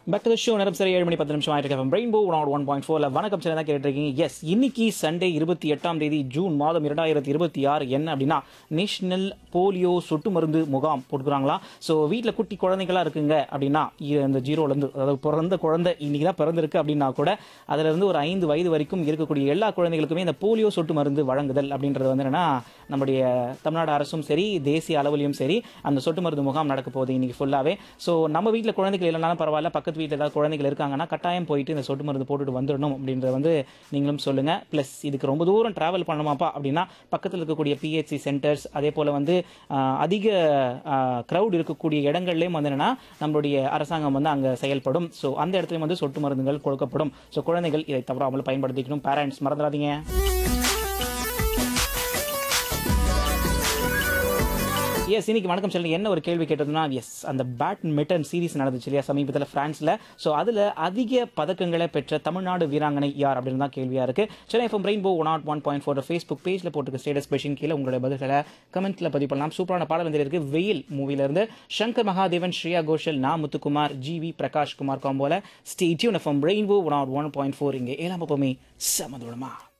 back to show நேரம் சரி ஏழு மணி பத்து நிமிஷம் ஆயிட்டு இருக்கேன் ரெயின்போ ஒன் ஒன் பாயிண்ட் ஃபோர்ல வணக்கம் சேனல் தான் கேட்டிருக்கீங்க எஸ் இன்னைக்கு சண்டே இருபத்தி எட்டாம் தேதி ஜூன் மாதம் இரண்டாயிரத்தி இருபத்தி ஆறு என்ன அப்படின்னா நேஷனல் போலியோ சொட்டு மருந்து முகாம் போட்டுக்கிறாங்களா ஸோ வீட்டில் குட்டி குழந்தைங்களா இருக்குங்க அப்படின்னா இ- இந்த ஜீரோலேருந்து அதாவது பிறந்த குழந்தை இன்னைக்கு தான் பிறந்திருக்கு அப்படின்னா கூட அதுல இருந்து ஒரு ஐந்து வயது வரைக்கும் இருக்கக்கூடிய எல்லா குழந்தைகளுக்குமே இந்த போலியோ சொட்டு மருந்து வழங்குதல் அப்படின்றது வந்து என்னன்னா நம்முடைய தமிழ்நாடு அரசும் சரி தேசிய அளவிலையும் சரி அந்த சொட்டு மருந்து முகாம் நடக்க போகுது இன்னைக்கு ஃபுல்லாவே ஸோ நம்ம வீட்டில் குழந்தைகள் இல்லைனாலும் பரவாயில்ல பக்கத்து வீட்டில் ஏதாவது குழந்தைகள் இருக்காங்கன்னா கட்டாயம் போயிட்டு இந்த சொட்டு மருந்து போட்டுட்டு வந்துடணும் அப்படின்றத வந்து நீங்களும் சொல்லுங்க ப்ளஸ் இதுக்கு ரொம்ப தூரம் டிராவல் பண்ணணுமாப்பா அப்படின்னா பக்கத்தில் இருக்கக்கூடிய பிஹெச்சி சென்டர்ஸ் அதே போல் வந்து ஆஹ், அதிக க்ரௌட் இருக்கக்கூடிய இடங்கள்லேயும் வந்து என்னன்னா நம்மளுடைய அரசாங்கம் வந்து அங்கே செயல்படும் ஸோ அந்த இடத்துலையும் வந்து சொட்டு மருந்துகள் கொடுக்கப்படும் ஸோ குழந்தைகள் இதை தவறாமல் பயன்படுத்திக்கணும் பேரண்ட்ஸ் மறந்துடாதீங்க எஸ் இன்னைக்கு வணக்கம் சொல்லுங்க என்ன ஒரு கேள்வி கேட்டதுன்னா எஸ் அந்த பேட்மிண்டன் சீரிஸ் நடந்துச்சு இல்லையா சமீபத்தில் பிரான்ஸ்ல ஸோ அதில் அதிக பதக்கங்களை பெற்ற தமிழ்நாடு வீராங்கனை யார் அப்படின்னு தான் கேள்வியா இருக்கு Chennai FM rainbow one not one point four Facebook பேஜில் போட்டுக்க ஸ்டேட்டஸ் கொஷின் கீழே உங்களுடைய பதில்களை கமெண்ட்ல பதிவு பண்ணலாம் சூப்பரான பாடல் வந்து இருக்கு வெயில் மூவில இருந்து சங்கர் மகாதேவன் ஸ்ரேயா கோஷல் நா முத்துக்குமார் ஜி வி பிரகாஷ் குமார் காம்போல stay tuned FM rainbow one not one point four இங்கே ஏழாம் எப்பவுமே சமதுடமா